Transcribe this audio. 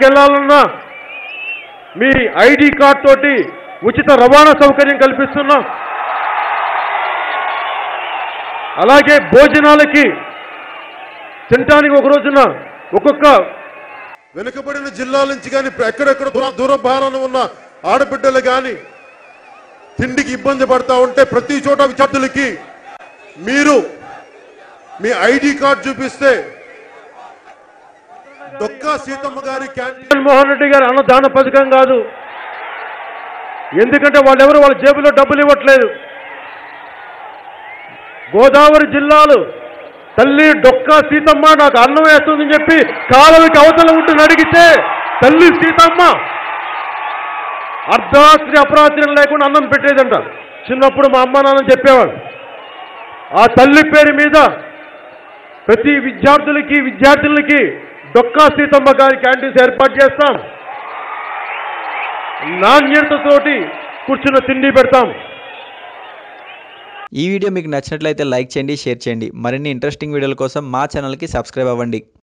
ఎక్కడికి వెళ్ళాలన్నా మీ ID card తోటి ఉచిత రవాణా సౌకర్యం కల్పిస్తున్నాం అలాగే భోజనాలకి తినటానికి ఒక రోజున ఒక్కొక్క వెనుకబడిన జిల్లాల నుంచి కానీ ఎక్కడెక్కడ దూర దూర భారాన ఉన్న ఆడబిడ్డలు కానీ తిండికి ఇబ్బంది పడతా ఉంటే ప్రతి చోట విద్యార్థులకి మీరు మీ ఐడి కార్డు చూపిస్తే డొక్కా సీతమ్మ గారి క్యాంటీన్ జగన్మోహన్ రెడ్డి గారి అన్నదాన పథకం కాదు ఎందుకంటే వాళ్ళెవరు వాళ్ళ జేబులో డబ్బులు ఇవ్వట్లేదు గోదావరి జిల్లాలు తల్లి డొక్కా సీతమ్మ నాకు అన్నం వేస్తుందని చెప్పి కాలువకి అవతల ఉంటుని అడిగితే తల్లి సీతమ్మ అర్ధరాత్రి అపరాత్రి లేకుండా అన్నం పెట్టేదంట చిన్నప్పుడు మా అమ్మ నాన్న చెప్పేవాడు ఆ తల్లి పేరు మీద ప్రతి విద్యార్థులకి విద్యార్థులకి డొక్కా సీతమ్మ గారి క్యాంటీన్స్ ఏర్పాటు చేస్తాం నాణ్యతతోటి కూర్చున్న తిండి పెడతాం ఈ వీడియో మీకు నచ్చినట్లయితే లైక్ చేయండి షేర్ చేయండి మరిన్ని ఇంట్రెస్టింగ్ వీడియోల కోసం మా ఛానల్కి సబ్స్క్రైబ్ అవ్వండి